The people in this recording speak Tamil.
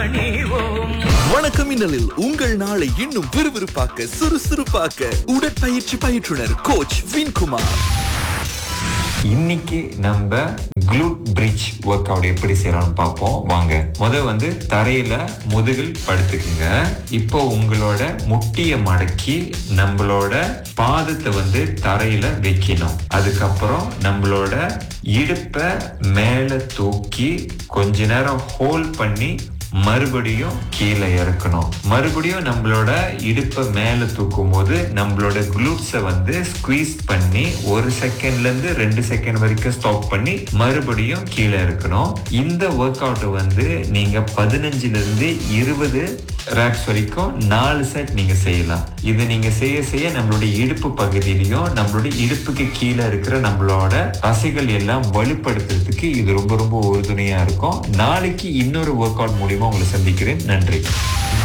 பணிவோம் வணக்கம் இன்னலில் உங்கள் நாளை இன்னும் விறுவிறுப்பாக்க சுறுசுறுப்பாக்க உடற்பயிற்சி பயிற்றுனர் கோச் வின்குமார் இன்னைக்கு நம்ம குளூட் பிரிட்ஜ் ஒர்க் அவுட் எப்படி செய்யலாம்னு பார்ப்போம் வாங்க முத வந்து தரையில முதுகில் படுத்துக்குங்க இப்போ உங்களோட முட்டிய மடக்கி நம்மளோட பாதத்தை வந்து தரையில வைக்கணும் அதுக்கப்புறம் நம்மளோட இடுப்பை மேல தூக்கி கொஞ்ச நேரம் ஹோல்ட் பண்ணி மறுபடியும் கீழே இறக்கணும் மறுபடியும் நம்மளோட இடுப்பை மேல தூக்கும் போது நம்மளோட குளூட்ஸை வந்து ஸ்குவீஸ் பண்ணி ஒரு செகண்ட்ல இருந்து ரெண்டு செகண்ட் வரைக்கும் ஸ்டாப் பண்ணி மறுபடியும் கீழே இறக்கணும் இந்த ஒர்க் அவுட்டை வந்து நீங்க பதினஞ்சுல இருந்து இருபது ரேக்ஸ் வரைக்கும் நாலு செட் நீங்க செய்யலாம் இது நீங்க செய்ய செய்ய நம்மளுடைய இடுப்பு பகுதியிலையும் நம்மளுடைய இடுப்புக்கு கீழே இருக்கிற நம்மளோட தசைகள் எல்லாம் வலுப்படுத்துறதுக்கு இது ரொம்ப ரொம்ப உறுதுணையா இருக்கும் நாளைக்கு இன்னொரு ஒர்க் அவுட் மூலியமா உங்களை சந்திக்கிறேன் நன்றி